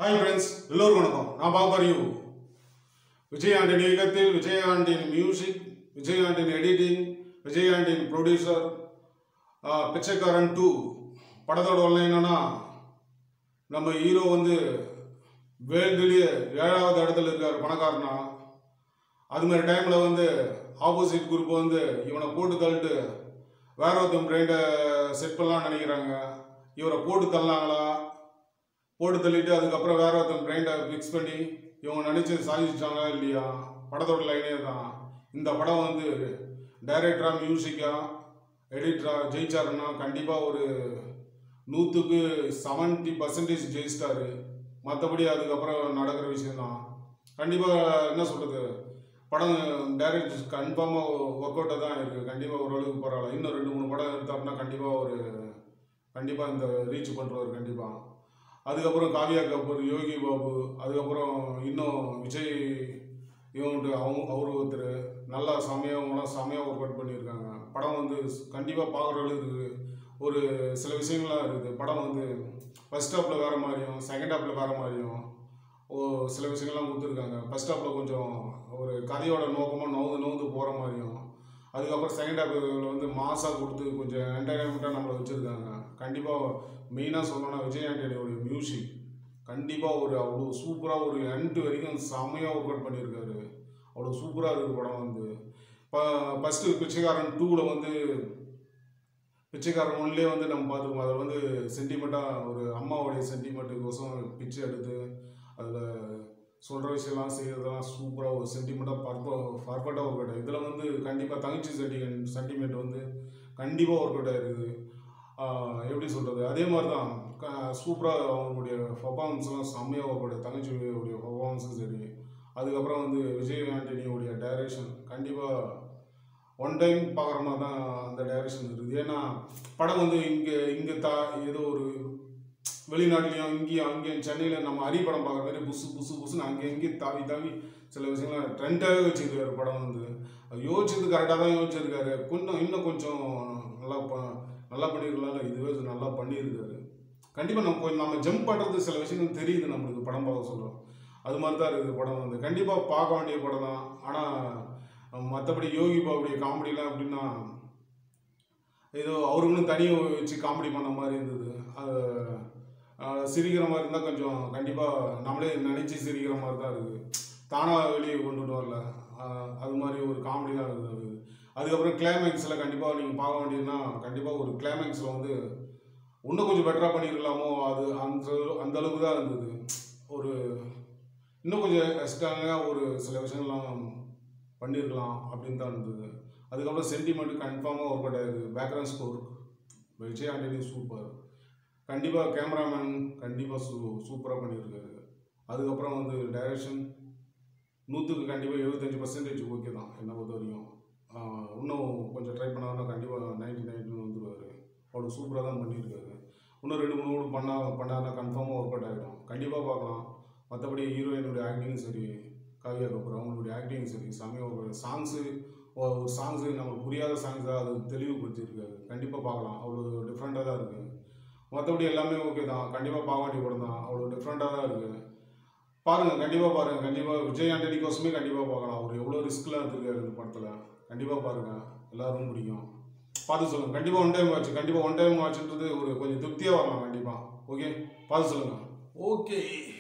hi friends எல்லோருக்கும் வணக்கம் நான் பாபர் யூ விஜயாண்டின் இயக்கத்தில் விஜயாண்டின் மியூசிக் விஜயாண்டின் எடிட்டிங் விஜயாண்டின் ப்ரொடியூசர் பிச்சைக்காரன் டூ படத்தோட உள்ள என்னன்னா நம்ம ஹீரோ வந்து வேர்ல்டுலேயே ஏழாவது இடத்துல இருக்கார் பணக்காரனா அது மாதிரி டைமில் வந்து ஆப்போசிட் குரூப் வந்து இவனை போட்டு தள்ளிட்டு வேற ஒருத்தன் பிரெயினை செட் பண்ணலாம்னு நினைக்கிறாங்க இவரை போட்டு தள்ளாங்களா போட்டு தள்ளிட்டு அதுக்கப்புறம் வேற ஒருத்தன் பிரெயினை ஃபிக்ஸ் பண்ணி இவங்க நினைச்சது சாதிச்சிட்டாங்களா இல்லையா படத்தோட லைனே தான் இந்த படம் வந்து டைரக்டரா மியூசிக்கா எடிட்டரா ஜெயிச்சாருன்னா கண்டிப்பாக ஒரு நூற்றுக்கு செவன்ட்டி பர்சன்டேஜ் ஜெயிச்சிட்டாரு மற்றபடி அதுக்கப்புறம் நடக்கிற விஷயம்தான் கண்டிப்பாக என்ன சொல்கிறது படம் டைரக்ட் கன்ஃபார்மாக ஒர்க் அவுட்டாக தான் இருக்குது கண்டிப்பாக ஓரளவுக்கு பரவாயில்ல இன்னும் ரெண்டு மூணு படம் எடுத்தாருன்னா கண்டிப்பாக ஒரு கண்டிப்பாக இந்த ரீச் பண்ணுறவர் கண்டிப்பாக அதுக்கப்புறம் காவியா கபூர் யோகி பாபு அதுக்கப்புறம் இன்னும் விஜய் இவங்க அவங்க அவர் ஒருத்தர் நல்லா செம்மையாக அவங்களாம் செம்மையாக ஒர்க் அவுட் பண்ணியிருக்காங்க படம் வந்து கண்டிப்பாக பார்க்குற அளவுக்கு ஒரு சில விஷயங்கள்லாம் இருக்குது படம் வந்து ஃபர்ஸ்ட் ஹாப்பில் வேறு மாதிரியும் செகண்ட் ஹாப்பில் வேறு மாதிரியும் ஓ சில விஷயங்கள்லாம் கொடுத்துருக்காங்க ஃபர்ஸ்ட் ஹாப்பில் கொஞ்சம் ஒரு கதையோட நோக்கமாக நவுந்து நவுந்து போகிற மாதிரியும் அதுக்கப்புறம் செகண்ட் ஹாப்பில் வந்து மாசாக கொடுத்து கொஞ்சம் என்டர்டைன்மெண்ட்டாக நம்மளை வச்சுருக்காங்க கண்டிப்பாக மெயினாக சொல்லணும்னா விஜய் ஆண்டனியோடைய மியூசிக் கண்டிப்பாக ஒரு அவ்வளோ சூப்பராக ஒரு எண்ட் வரைக்கும் செம்மையாக ஒர்க் அவுட் பண்ணியிருக்காரு அவ்வளோ சூப்பராக இருக்குது படம் வந்து இப்போ ஃபஸ்ட்டு பிச்சைக்காரன் டூவில் வந்து பிச்சைக்காரன் ஒன்லேயே வந்து நம்ம பார்த்துருக்கோம் அதில் வந்து சென்டிமெண்ட்டாக ஒரு அம்மாவுடைய சென்டிமெண்ட்டுக்கோசம் பிச்சை எடுத்து அதில் சொல்கிற விஷயம்லாம் செய்கிறதெல்லாம் சூப்பராக ஒரு சென்டிமெண்ட்டாக பர்ஃப பர்ஃபெக்டாக ஒர்க் அவுட் இதில் வந்து கண்டிப்பாக தங்கச்சி சென்டிமெண்ட் சென்டிமெண்ட் வந்து கண்டிப்பாக ஒர்க் அவுட் ஆயிருக்குது ஆஹ் எப்படி சொல்கிறது அதே மாதிரி தான் சூப்பராக அவங்களுடைய பர்ஃபார்மன்ஸ்லாம் செம்மையாக ஒர்க் அவுட் தங்கச்சியுடைய பர்ஃபார்மன்ஸும் சரி அதுக்கப்புறம் வந்து விஜய் ஆண்டனியோடைய டைரக்ஷன் கண்டிப்பாக ஒன் டைம் பார்க்குற மாதிரி தான் அந்த டைரக்ஷன் இருக்குது ஏன்னா படம் வந்து இங்கே இங்கே தா ஏதோ ஒரு வெளிநாட்டுலேயும் இங்கேயும் அங்கேயும் சென்னையில் நம்ம அரி படம் பார்க்குற மாதிரி புசு புசு புசுன்னு அங்கே இங்கேயும் தாவி தாவி சில விஷயங்கள்லாம் ட்ரெண்டாகவே வச்சுருக்காரு படம் வந்து அது யோசிச்சது கரெக்டாக தான் யோசிச்சிருக்காரு கொஞ்சம் இன்னும் கொஞ்சம் நல்லா ப நல்லா பண்ணியிருக்கலாம் இதுவே நல்லா பண்ணியிருக்காரு கண்டிப்பாக நம்ம கொஞ்சம் நம்ம ஜம்ப் பண்ணுறது சில விஷயங்கள் தெரியுது நம்மளுக்கு படம் பார்க்க சொல்கிறோம் அது மாதிரி தான் இருக்குது படம் வந்து கண்டிப்பாக பார்க்க வேண்டிய படம் தான் ஆனால் மற்றபடி யோகி பாபுடைய காமெடிலாம் எப்படின்னா ஏதோ அவருக்குன்னு தனியாக வச்சு காமெடி பண்ண மாதிரி இருந்தது அது அஹ், சிரிக்கிற மாதிரி இருந்தால் கொஞ்சம் கண்டிப்பாக நம்மளே நினச்சி சிரிக்கிற மாதிரி தான் இருக்குது தானாக வெளியே கொண்டுட்டு வரல அஹ், அது மாதிரி ஒரு காமெடி தான் இருக்குது அது அதுக்கப்புறம் கிளைமேக்ஸில் கண்டிப்பாக நீங்கள் பார்க்க வேண்டியதுன்னா கண்டிப்பாக ஒரு கிளைமேக்ஸில் வந்து இன்னும் கொஞ்சம் பெட்டராக பண்ணியிருக்கலாமோ அது அந்த அந்த அளவுக்கு தான் இருந்தது ஒரு இன்னும் கொஞ்சம் எக்ஸ்ட்ராங்க ஒரு சில விஷயங்கள்லாம் பண்ணியிருக்கலாம் அப்படின்னு தான் இருந்தது அதுக்கப்புறம் சென்டிமெண்ட் கன்ஃபார்மாக ஒர்க் அவுட் ஆகுது background score Vijay Antony super கண்டிப்பாக கேமராமேன் கண்டிப்பாக சூ சூப்பராக பண்ணியிருக்காரு அதுக்கப்புறம் வந்து டைரக்ஷன் நூற்றுக்கு கண்டிப்பாக எழுபத்தஞ்சி பர்சன்டேஜ் ஓகே தான் என்னை பொறுத்த வரைக்கும் ஆஹ் இன்னும் கொஞ்சம் ட்ரை பண்ணாங்கன்னா கண்டிப்பாக நைன்டி நைன்ட்டின்னு வந்துடுவார் அவ்வளோ சூப்பராக தான் பண்ணியிருக்காரு இன்னும் ரெண்டு மூணு கூட பண்ணா பண்ணாருன்னா கன்ஃபார்மாக ஒர்க் அவுட் ஆகிடும் கண்டிப்பாக பார்க்கலாம் மற்றபடி ஹீரோயினுடைய ஆக்டிங்கும் சரி காவியா கபூர் அவங்களுடைய ஆக்டிங் சரி செம்மையாக ஒரு சாங்ஸு ஒரு சாங்ஸு நமக்கு புரியாத சாங்ஸ் தான் அது தெளிவுபடுத்தியிருக்காரு கண்டிப்பாக பார்க்கலாம் அவ்வளோ டிஃப்ரெண்ட்டாக தான் இருக்குது மற்றபடி எல்லாமே ஓகே தான் கண்டிப்பாக பார்க்க வேண்டிய படம் தான் அவ்வளோ டிஃப்ரெண்ட்டாக தான் இருக்குது பாருங்கள் கண்டிப்பாக பாருங்கள் கண்டிப்பாக விஜய் ஆண்டனி கோசமே கண்டிப்பாக பார்க்கலாம் அவர் எவ்வளோ ரிஸ்க்லாம் எடுத்திருக்காரு இந்த படத்தில் கண்டிப்பாக பாருங்கள் எல்லாருக்கும் பிடிக்கும் பார்த்து சொல்லுங்கள் கண்டிப்பாக ஒன் டைம் வாட்ச் கண்டிப்பாக ஒன் டைம் வாட்ச்ன்றது ஒரு கொஞ்சம் திருப்தியாக வரலாம் கண்டிப்பாக ஓகே பார்த்து சொல்லுங்கள் ஓகே